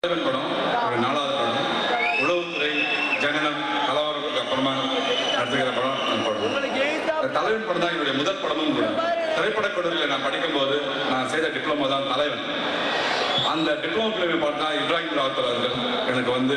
தலைவன் படம் ஒரு நாலாவது படம் உளவுத்துறை ஜனனம் கலவரத்துக்கு அப்புறமா நடத்துகிற படம் அந்த படம் இந்த தலைவன் படம் தான் என்னுடைய முதல் படமும் கூட திரைப்படக் கல்லூரியில் நான் படிக்கும்போது நான் செய்த டிப்ளமோ தான் தலைவன் அந்த டிப்ளமோ பிள்ளைமை பார்த்தா இப்ராஹிம் ராவத்தர் அவர்கள் எனக்கு வந்து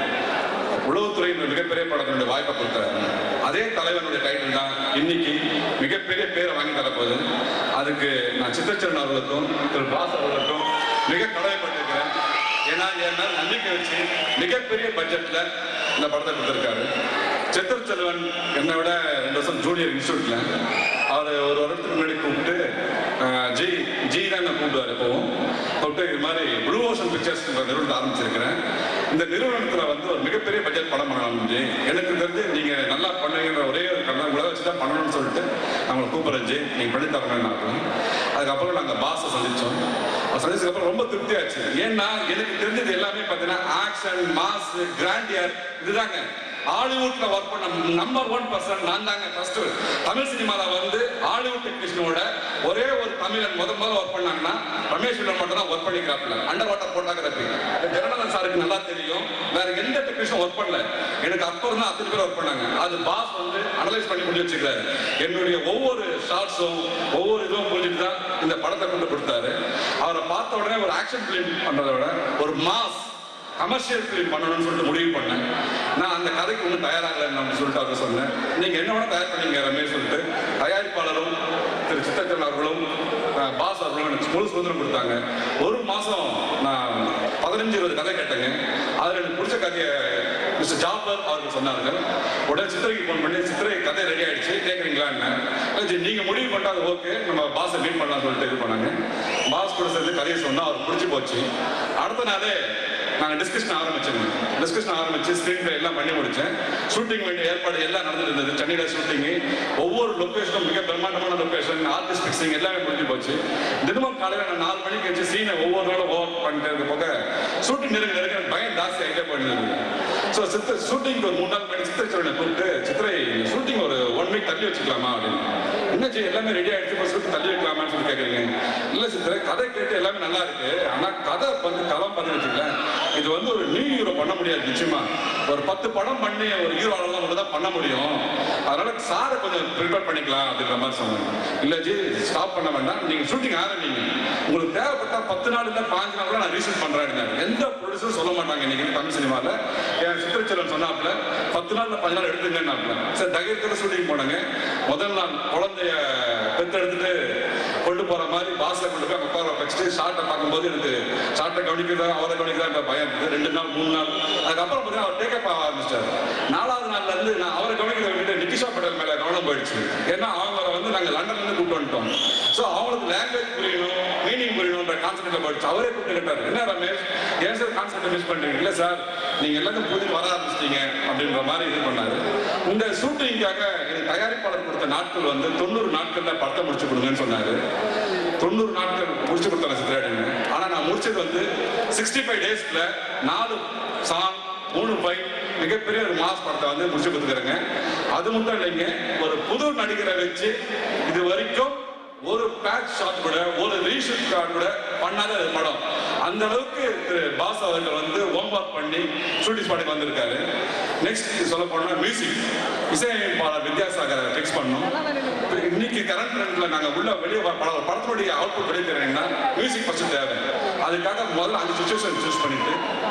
உளவுத்துறை என்ற மிகப்பெரிய படத்தினுடைய வாய்ப்பை கொடுத்தாரு அதே தலைவனுடைய டைட்டில் தான் இன்னைக்கு மிகப்பெரிய பேரை வாங்கி தரப்போகுது அதுக்கு நான் சித்தச்சரன் அவர்களுக்கும் திரு பாஸ் அவர்களுக்கும் மிக கடமைப்பட்டிருக்கிறேன் ஏன்னா என் மேல நம்பிக்கை வச்சு மிகப்பெரிய பட்ஜெட்ல இந்த படத்தை கொடுத்திருக்காரு சித்தர் செல்வன் என்னை விட ரெண்டு வருஷம் ஜூனியர் இன்ஸ்டியூட்ல அவர் ஒரு வருடத்துக்கு முன்னாடி கூப்பிட்டு அஹ், ஜி ஜி தான் என்ன கூப்பிடுவார் எப்பவும் கூப்பிட்டு இது மாதிரி ப்ளூ ஓஷன் பிக்சர்ஸ் நிறுவனத்தை ஆரம்பிச்சிருக்கிறேன் இந்த நிறுவனத்தில் வந்து ஒரு மிகப்பெரிய பட்ஜெட் படம் பண்ணலாம் ஜி எனக்கு தெரிஞ்சு நீங்கள் நல்லா பண்ணுவீங்கிற ஒரே ஒரு கண்ணா உங்களை வச்சு தான் பண்ணணும்னு சொல்லிட்டு அவங்களை கூப்பிடுறேன் ஜி நீங்கள் பண்ணி தரணும்னு ஆகும் அதுக்கப்புறம் நாங்கள் பாஸை சந்திச்சோம் அவர் சந்திச்சதுக்கப்புறம் ரொம்ப திருப்தியாச்சு ஏன்னா எனக்கு தெரிஞ்சது எல்லாமே பார்த்தீங்கன்னா ஆக்ஷன் மாஸ் கிராண்டியர் இதுதாங்க ஹாலிவுட்ல ஒர்க் பண்ண நம்பர் ஒன் பர்சன் நான் தாங்க ஃபர்ஸ்ட் தமிழ் சினிமால வந்து ஹாலிவுட் டெக்னீஷியனோட ஒரே ஒரு தமிழன் முத முதல்ல ஒர்க் பண்ணாங்கன்னா ரமேஷ் வில்லன் மட்டும் தான் ஒர்க் பண்ணிக்கிறாப்ல அண்டர் வாட்டர் போட்டோகிராஃபி ஜெகநாதன் சாருக்கு நல்லா தெரியும் வேற எந்த டெக்னீஷியன் ஒர்க் பண்ணல எனக்கு அப்புறம் தான் அத்தனை பேர் ஒர்க் பண்ணாங்க அது பாஸ் வந்து அனலைஸ் பண்ணி முடிஞ்சு வச்சுக்கிறாரு என்னுடைய ஒவ்வொரு ஷார்ட்ஸும் ஒவ்வொரு இதுவும் புரிஞ்சுட்டு தான் இந்த படத்தை கொண்டு கொடுத்தாரு அவரை பார்த்த உடனே ஒரு ஆக்ஷன் ஃபிலிம் பண்றதை விட ஒரு மாஸ் கமர்ஷியல் ஃபிலிம் பண்ணணும்னு சொல்லிட்டு முடிவு பண்ணேன் நான் அந்த கதைக்கு ஒன்றும் தயாராகலைன்னு நம்ம சொல்லிட்டு அவர் சொன்னேன் நீங்கள் என்ன வேணா தயார் பண்ணீங்க ரமேஷ் சொல்லிட்டு தயாரிப்பாளரும் திரு சித்தச்சன் அவர்களும் அஹ், பாஸ் அவர்களும் எனக்கு முழு சுதந்திரம் கொடுத்தாங்க ஒரு மாதம் நான் பதினஞ்சு இருபது கதை கேட்டேங்க அதில் எனக்கு பிடிச்ச கதையை மிஸ்டர் ஜாபர் அவர்கள் சொன்னார்கள் உடனே சித்திரைக்கு ஃபோன் பண்ணி சித்திரை கதை ரெடி ஆயிடுச்சு கேட்குறீங்களா என்ன நீங்க முடிவு பண்ணா அது ஓகே நம்ம பாஸை மீட் பண்ணலாம் சொல்லிட்டு இது பண்ணாங்க பாஸ் கூட சேர்ந்து கதையை சொன்னா அவர் பிடிச்சி போச்சு அடுத்த நாளே நாங்கள் டிஸ்கஷன் ஆரம்பிச்சோங்க டிஸ்கஷன் ஆரம்பிச்சு ஸ்க்ரீன் பிளே எல்லாம் பண்ணி முடிச்சேன் ஷூட்டிங் வேண்டிய ஏற்பாடு எல்லாம் நடந்துட்டு இருந்தது சென்னையில் ஷூட்டிங் ஒவ்வொரு லொக்கேஷனும் மிக பிரம்மாண்டமான லொக்கேஷன் ஆர்டிஸ்ட் பிக்சிங் எல்லாமே முடிஞ்சு போச்சு தினமும் காலையில் நான் நாலு மணிக்கு வச்சு சீனை ஒவ்வொரு நாளும் ஒர்க் பண்ணிட்டு இருக்க போக ஷூட்டிங் நெருங்க நெருங்க எனக்கு பயம் ஜாஸ்தி ஆகிட்டே போயிட்டு ஸோ சித்த ஷூட்டிங்க்கு ஒரு மூணு நாள் மணி சித்திரை சோழனை கூப்பிட்டு சித்திரை ஷூட்டிங் ஒரு ஒன் வீக் தள்ளி வச்சுக்கலாமா அப்படின்னு என்ன செய்ய எல்லாமே ரெடி ஆயிடுச்சு இப்போ ஷூட்டிங் தள்ளி வைக்கலாமான்னு சொல்லி கேட்குறீங்க இல்லை சித்திரை கதை கேட்டு எல்லாமே நல்லா இருக்கு ஆனால் கதை வந்து களம் பண்ணி வச்சுக்கல இது வந்து ஒரு நியூ ஹீரோ பண்ண முடியாது நிச்சயமா ஒரு பத்து படம் பண்ணி ஒரு ஹீரோவால தான் மட்டும் தான் பண்ண முடியும் அதனால சாரை கொஞ்சம் ப்ரிப்பேர் பண்ணிக்கலாம் அப்படின்ற மாதிரி சொன்னாங்க இல்லை ஜி ஸ்டாப் பண்ண வேண்டாம் நீங்க ஷூட்டிங் ஆரம்பிங்க உங்களுக்கு தேவைப்பட்டா பத்து நாள் இல்லை பாஞ்சு நாள் கூட நான் ரீசெட் பண்றேன் எந்த ப்ரொடியூசரும் சொல்ல மாட்டாங்க இன்னைக்கு தமிழ் சினிமாவில் என் சித்திரச்சலன் சொன்னாப்ல பத்து நாள்ல பதினஞ்சு நாள் எடுத்துங்கன்னாப்ல சரி தகவல் ஷூட்டிங் போனாங்க முதல் நாள் குழந்தைய பெத்தெடுத்துட்டு கொண்டு போற மாதிரி பாஸ்ல கொண்டு போய் அங்க உட்கார வச்சுட்டு ஷார்ட்டை பார்க்கும்போது எனக்கு ஷார்ட்டை கவனிக்கிறதா அவரை கவனிக்கிறதா பயம் இருந்தது ரெண்டு நாள் மூணு நாள் அதுக்கப்புறம் பார்த்தீங்கன்னா அவர் டேக்கப் ஆக ஆரம்பிச்சிட்டாரு நாலாவது நாள்ல இருந்து நான் அவரை கவனிக்கிறத விட்டு நிதிஷா பட்டேல் மேல கவனம் போயிடுச்சு ஏன்னா அவங்கள வந்து நாங்க லண்டன்ல இருந்து கூப்பிட்டு வந்துட்டோம் ஸோ அவங்களுக்கு லாங்குவேஜ் புரியணும் மீனிங் புரியணும்ன்ற கான்செப்ட்ல போயிடுச்சு அவரே கூப்பிட்டு கேட்டாரு என்ன ரமேஷ் ஏன் சார் கான்செப்ட் மிஸ் பண்றீங்க இல்ல சார் நீங்க எல்லாத்தையும் புரிஞ்சு வர ஆரம்பிச்சிட்டீங்க அப்படின்ற மாதிரி இது பண்ணாரு இந்த ஷூட்டிங்காக எனக்கு தயாரிப்பாளர் கொடுத்த நாட்கள் வந்து தொண்ணூறு நாட்கள்ல படத்தை முடிச்சு கொடுங்கன்னு சொன்னாரு தொண்ணூறு நாட்கள் முடிச்சு கொடுத்தாங்க சித்திராடுங்க ஆனா நான் முடிச்சது வந்து சிக்ஸ்டி ஃபைவ் டேஸ்ல நாலு சாங் மூணு ஃபைவ் மிகப்பெரிய ஒரு மாஸ் படத்தை வந்து முடிச்சு கொடுத்துக்கிறேங்க அது மட்டும் இல்லைங்க ஒரு புது நடிகரை வச்சு இது வரைக்கும் ஒரு பேட்ச் ஷாட் கூட ஒரு ரீஷூட் கார்டு கூட பண்ணாத ஒரு படம் அந்த அளவுக்கு திரு பாஸ் அவர்கள் வந்து ஹோம் ஒர்க் பண்ணி ஷூட்டிங் ஸ்பாட்டுக்கு வந்திருக்காரு நெக்ஸ்ட் சொல்ல போனா மியூசிக் இசையமைப்பாளர் வித்யாசாகரை ஃபிக்ஸ் பண்ணோம் இப்ப இன்னைக்கு கரண்ட் ட்ரெண்ட்ல நாங்க உள்ள வெளியே வர படம் ஒரு படத்தினுடைய அவுட்புட் வெளியே தரீங்கன்னா மியூசிக் ஃபர்ஸ்ட் தேவை அதுக்காக முதல்ல அஞ்சு சுச்சுவேஷன் சூஸ் பண்ணிட்டு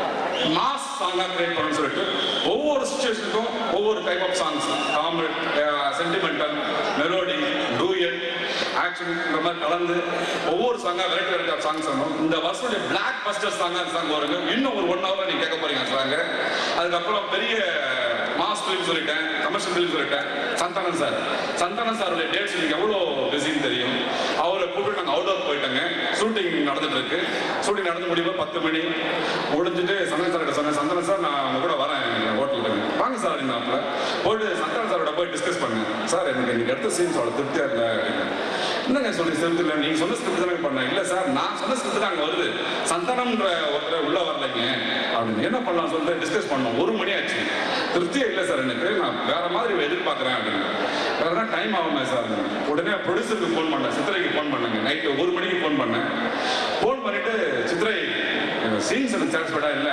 மாஸ் சாங்கா கிரியேட் பண்ணணும்னு சொல்லிட்டு ஒவ்வொரு சுச்சுவேஷனுக்கும் ஒவ்வொரு type of songs comedy sentimental melody duet action இந்த மாதிரி கலந்து ஒவ்வொரு சாங்கா வெரைட்டி வெரைட்டி ஆஃப் சாங்ஸ் வரும் இந்த வருஷத்துடைய பிளாக் பஸ்டர் சாங்கா சாங் வருங்க இன்னும் ஒரு ஒன் ஹவர் நீங்க கேட்க போறீங்க சாங்க அதுக்கப்புறம் பெரிய மாஸ் ஃபிலிம் சொல்லிட்டேன் கமர்ஷியல் ஃபிலிம் சொல்லிட்டேன் சந்தானம் சார் சந்தானம் சாருடைய டேட்ஸ் நீங்க எவ்வளோ பிஸின்னு தெரியும் அவரை கூப்பிட்டு நாங்கள் அவுட் ஆஃப் போயிட்டோங்க ஷூட்டிங் நடந்துட்டு இருக்கு ஷூட்டிங் நடந்து முடியும் பத்து மணி முடிஞ்சுட்டு சந்தானம் சார் சொன்னேன் சந்தானம் சார் நான் உங்க கூட வரேன் ஹோட்டலுக்கு வாங்க சார் அப்படின்னாப்புல போயிட்டு சந்தானம் சாரோட போய் டிஸ்கஸ் பண்ணேன் சார் எனக்கு இன்னைக்கு எடுத்த சீன்ஸ் அவ்வளோ திருப்தியா இல்லை அப்படின்னு என்னங்க சொல்லி ஸ்கிரிப்ட் இல்லை நீங்க சொன்ன ஸ்கிரிப்ட் தானே பண்ணேன் இல்ல சார் நான் சொன்ன ஸ்கிரிப்ட் தான் அங்க வருது சந்தானம்ன்ற ஒருத்தர் உள்ள வரலைங்க அப்படின்னு என்ன பண்ணலாம் சொல்லிட்டு டிஸ்கஸ் பண்ணோம் ஒரு மணி ஆச்சு திருப்தியே இல்லை சார் எனக்கு நான் வேற மாதிரி எதிர்பார்க்குறேன் அப்படின்னு வேற டைம் ஆகுமே சார் உடனே ப்ரொடியூசருக்கு ஃபோன் பண்ணேன் சித்திரைக்கு ஃபோன் பண்ணேங்க நைட்டு ஒரு மணிக்கு ஃபோன் பண்ணேன் ஃபோன் பண்ணிட்டு சித்திரை சீன்ஸ் எனக்கு சாட்டிஸ்ஃபைடா இல்லை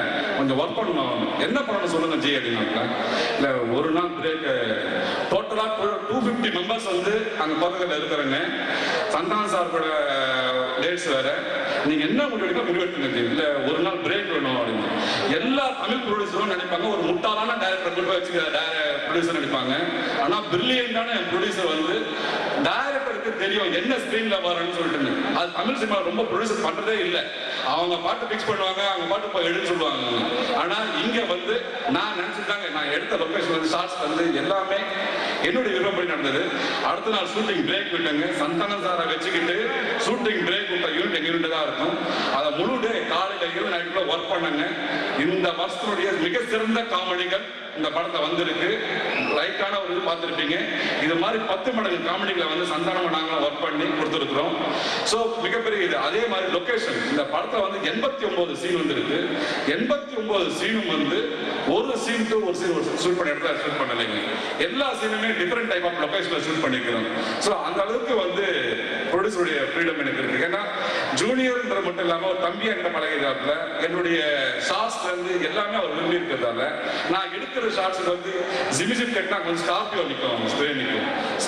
கொஞ்சம் ஒர்க் பண்ணணும் என்ன பண்ணணும் சொல்லுங்க ஜி அப்படின்னாங்க இல்ல ஒரு நாள் பிரேக் டோட்டலா டூ ஃபிஃப்டி மெம்பர்ஸ் வந்து அங்க பக்கத்துல இருக்கிறாங்க சந்தான சார் கூட டேட்ஸ் வேற நீங்க என்ன முடிவெடுக்க முடிவெடுத்துங்க ஜி இல்ல ஒரு நாள் பிரேக் வேணும் அப்படின்னு எல்லா தமிழ் ப்ரொடியூசரும் நினைப்பாங்க ஒரு முட்டாளான டைரக்டர் கொண்டு போய் வச்சு ப்ரொடியூசர் நினைப்பாங்க ஆனா பிரில்லியண்டான ப்ரொடியூசர் வந்து டைரக்டருக்கு தெரியும் என்ன ஸ்கிரீன்ல வரணும்னு சொல்லிட்டு அது தமிழ் சினிமா ரொம்ப ப்ரொடியூசர் பண்றதே இல்ல அவங்க பாட்டு பிக்ஸ் பண்ணுவாங்க அவங்க பாட்டு போய் எடுத்து சொல்லுவாங்க ஆனா இங்க வந்து நான் நினைச்சிட்டாங்க நான் எடுத்த லொகேஷன் வந்து ஷார்ட்ஸ் வந்து எல்லாமே என்னுடைய விருப்பப்படி நடந்தது அடுத்த நாள் ஷூட்டிங் பிரேக் விட்டாங்க சந்தானம் சாரை வச்சுக்கிட்டு ஷூட்டிங் பிரேக் விட்ட யூனிட் எங்க யூனிட் தான் இருக்கும் அதை முழு டே காலையில இரவு நைட்டுக்குள்ள ஒர்க் பண்ணாங்க இந்த வருஷத்தினுடைய மிக சிறந்த காமெடிகள் இந்த படத்துல வந்திருக்கு லைட்டான ஒரு இது பார்த்துருப்பீங்க இது மாதிரி பத்து மடங்கு காமெடிகளை வந்து சந்தானம் நாங்களும் ஒர்க் பண்ணி கொடுத்துருக்குறோம் ஸோ மிகப்பெரிய இது அதே மாதிரி லொகேஷன் இந்த படத்துல வந்து எண்பத்தி ஒன்பது சீன் வந்திருக்கு எண்பத்தி ஒன்பது சீனும் வந்து ஒரு சீன் டு ஒரு சீன் ஷூட் பண்ண இடத்துல ஷூட் பண்ணலைங்க எல்லா சீனுமே டிஃப்ரெண்ட் டைப் ஆஃப் லொகேஷன்ல ஷூட் பண்ணிக்கிறோம் ஸோ அந்த அளவுக்கு வந்து ப்ரொடியூசருடைய ஃப்ரீடம் எனக்கு இருக்கு ஏன்னா ஜூனியர்ன்ற மட்டும் இல்லாம ஒரு தம்பி என்ற பழகிறாப்புல என்னுடைய ஷார்ட்ஸ்ல இருந்து எல்லாமே அவர் விரும்பி இருக்கிறதால நான் எடுக்கிற ஷார்ட்ஸ்க்கு வந்து ஜிமி ஜிம் கட்டினா கொஞ்சம் ஸ்கார்பியோ நிற்கும் ஸ்ப்ரே நிற்கும்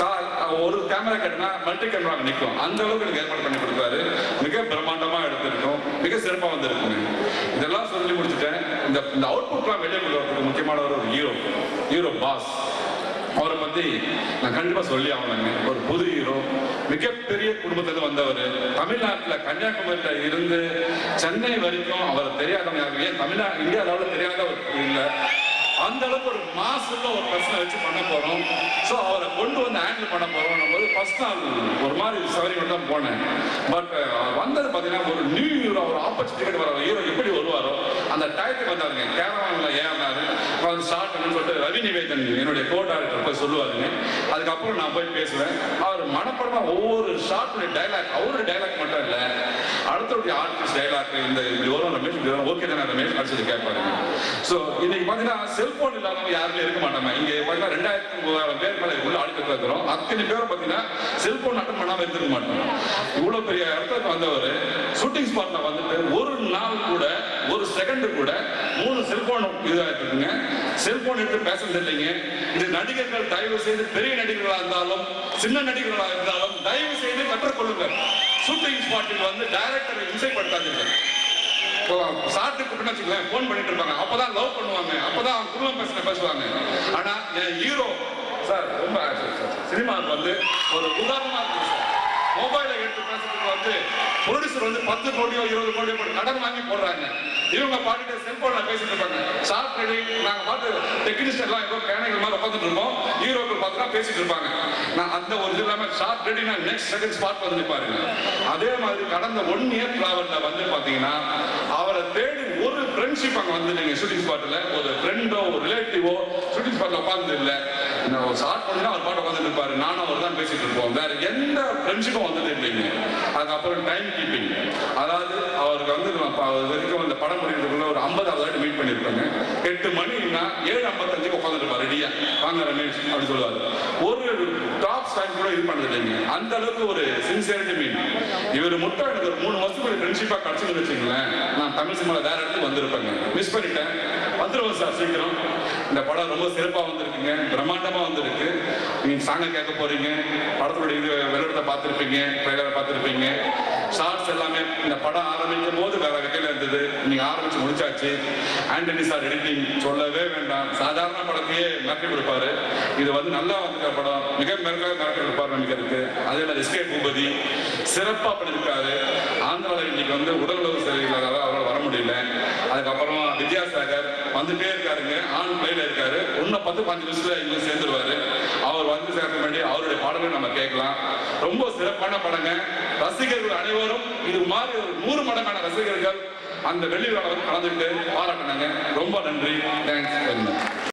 ஒரு கேமரா கட்டினா மல்டி கேமரா நிற்கும் அந்த அளவுக்கு எனக்கு ஏற்பாடு பண்ணி கொடுத்தாரு மிக பிரம்மாண்டமா எடுத்திருக்கோம் மிக சிறப்பா வந்திருக்குங்க இதெல்லாம் சொல்லி முடிச்சுட்டேன் இந்த இந்த அவுட்புட்லாம் வெளியே கொண்டு வரதுக்கு முக்கியமான ஒரு ஹீரோ ஹீரோ பாஸ் அவரை பத்தி நான் கண்டிப்பா சொல்லி ஆகணுங்க ஒரு புது ஹீரோ மிகப்பெரிய குடும்பத்துல வந்தவர் தமிழ்நாட்டுல கன்னியாகுமரியில இருந்து சென்னை வரைக்கும் அவர் தெரியாதவங்க யாரும் ஏன் தமிழ்நாடு இந்தியா அளவில் தெரியாத ஒரு இல்ல அந்த அளவுக்கு ஒரு மாசுல ஒரு பிரச்சனை வச்சு பண்ண போறோம் ஸோ அவரை கொண்டு வந்து ஹேண்டில் பண்ண போறோம் போது ஃபர்ஸ்ட் நாள் ஒரு மாதிரி சவரி மட்டும் தான் போனேன் பட் வந்தது பார்த்தீங்கன்னா ஒரு நியூ ஹீரோ ஒரு ஆப்பர்ச்சுனிட்டி வர ஹீரோ எப்படி வருவாரோ அந்த டயத்துக்கு வந்தாருங்க கேரவான்ல ஏறினாரு அப்புறம் ஸ்டார்ட் சொல்லிட்டு ரவி நிவேதன் என்னுடைய கோ டைரக்டர் போய் சொல்லுவாருங்க அதுக்கப்புறம் நான் போய் பேசுவேன் அவர் மனப்படமா ஒவ்வொரு ஷார்ட்டுடைய டைலாக் அவருடைய டைலாக் மட்டும் இல்லை அடுத்தவருடைய ஆர்டிஸ்ட் டைலாக் இந்த இப்படி வரும் ரமேஷ் இப்படி வரும் ஓகே தானே ரமேஷ் அடிச்சது கேட்பாருங்க ஸோ இன்னைக்கு பார்த்தீங்கன்னா செல்போன் இல்லாதவங்க யாருமே இருக்க மாட்டாங்க இங்க பார்த்தீங்கன்னா ரெண்டாயிரத்தி மூவாயிரம் பேர் மேல உள்ள ஆடிட்டு இருக்கிறோம் அத்தனை பேரும் பார்த்தீங்கன்னா செல்போன் அட்டன் பண்ணாம இருந்திருக்க மாட்டோம் இவ்வளவு பெரிய இடத்துக்கு வந்தவர் ஷூட்டிங் ஸ்பாட்ல வந்துட்டு ஒரு நாள் கூட ஒரு செகண்ட் கூட மூணு செல்போன் இதாகிட்டு இருக்குங்க செல்போன் எடுத்து பேசுறது இல்லைங்க இது நடிகர்கள் தயவு செய்து பெரிய நடிகர்களா இருந்தாலும் சின்ன நடிகர்களா இருந்தாலும் தயவு செய்து கற்றுக்கொள்ளுங்கள் ஷூட்டிங் ஸ்பாட்டில் வந்து டைரக்டரை இம்சைப்படுத்தாதீர்கள் இப்போ சாப்பிட்டு கூப்பிட்டு வச்சுக்கோங்களேன் ஃபோன் பண்ணிட்டு இருப்பாங்க அப்பதான் லவ் பண்ணுவாங்க அப்பதான் அவங்க குடும்பம் பேசுன பேசுவாங்க ஆனா என் ஹீரோ சார் ரொம்ப சினிமாவுக்கு வந்து ஒரு உதாரணமா இருக்கு சார் மொபைலை எடுத்து பேசுறதுக்கு வந்து ப்ரொடியூசர் வந்து பத்து கோடியோ இருபது கோடியோ போட்டு கடன் வாங்கி போடுறாங்க இவங்க பாட்டுட்டு செல்போன்ல பேசிட்டு இருப்பாங்க ஷார்ட் ரெடி நாங்க பாட்டு டெக்னீஷியன் எல்லாம் ஏதோ கேனைகள் மாதிரி உட்காந்துட்டு இருப்போம் ஹீரோக்கள் பார்த்துலாம் பேசிட்டு இருப்பாங்க நான் அந்த ஒரு இது இல்லாம ஷார்ட் ரெடி நான் நெக்ஸ்ட் செகண்ட் ஸ்பாட் வந்து நிப்பாருங்க அதே மாதிரி கடந்த ஒன் இயர் டிராவல்ல வந்து பாத்தீங்கன்னா அவரை தேடி ஒரு ஃப்ரெண்ட்ஷிப் அங்க வந்து நீங்க ஷூட்டிங் ஸ்பாட்ல ஒரு ஃப்ரெண்டோ ஒரு ரிலேட்டிவோ ஷூட்டிங் ஸ்பாட்ல உட்கார்ந்து இல்ல நான் ஒரு ஷார்ட் பண்ணி அவர் பாட்டு உட்காந்து இருப்பாரு நானும் அவர் தான் பேசிட்டு இருப்போம் வேற எந்த ஃப்ரெண்ட்ஷிப்பும் வந்தது இல்லைங்க அதுக்கப்புறம் டைம் கீப்பிங் அதாவது அவருக்கு வந்து நம்ம ப- இது வரைக்கும் அந்த படம் முடிக்கிறதுக்குள்ள ஒரு ஐம்பதாவது வாட்டி மீட் பண்ணியிருப்பாங்க எட்டு மணினா ஏழு ஐம்பத்தஞ்சுக்கு உட்காந்துருப்பார் ரெடியா வாங்க ரமேஷ் அப்படி சொல்லுவாரு ஒரு டாப் ஸ்டாண்ட் கூட இது பண்ணது இல்லைங்க அந்த அளவுக்கு ஒரு சின்சியரிட்டி மீன் இவர் மட்டும் எனக்கு ஒரு மூணு வருஷத்துக்கு ஃப்ரெண்ட்ஷிப்பா கிடைச்சுன்னு வச்சுங்களேன் நான் தமிழ் சினிமால வேற இடத்துக்கு வந்திருப்பேங்க மிஸ் பண்ணிட்டேன் வந்துருவோம் சார் சீக்கிரம் இந்த படம் ரொம்ப சிறப்பா வந்திருக்குங்க பிரம்மாண்டமா வந்திருக்கு நீங்க சாங்க கேட்க போறீங்க படத்துடைய இது வெள்ளத்தை பார்த்திருப்பீங்க ட்ரெய்லரை பார்த்திருப்பீங்க ஷார்ட்ஸ் எல்லாமே இந்த படம் ஆரம்பிக்கும் போது வேற வகையில இருந்தது நீங்க ஆரம்பிச்சு முடிச்சாச்சு ஆண்டனி சார் எடிட்டிங் சொல்லவே வேண்டாம் சாதாரண படத்தையே மிரட்டி கொடுப்பாரு இது வந்து நல்லா வந்திருக்க படம் மிக மிக மிரட்டி கொடுப்பாரு நினைக்கிறதுக்கு அதே மாதிரி எஸ்கே பூபதி சிறப்பா பண்ணியிருக்காரு ஆந்திராவில் இன்னைக்கு வந்து உடல்நலவு சரியில்லாத அவரால் வர முடியல அதுக்கப்புறம் வித்யாசாகர் வந்துட்டே இருக்காருங்க ஆன் பிளேல இருக்காரு இன்னும் பத்து பாஞ்சு நிமிஷத்துல இங்க சேர்ந்துருவாரு அவர் வந்து சேர்க்க வேண்டிய அவருடைய பாடல்கள் நம்ம கேட்கலாம் ரொம்ப சிறப்பான படங்க ரசிகர்கள் அனைவரும் இது மாதிரி ஒரு நூறு மடங்கான ரசிகர்கள் அந்த வெள்ளி விழாவில் வந்து கலந்துக்கிட்டு பாராட்டினாங்க ரொம்ப நன்றி தேங்க்ஸ் வெரி மச்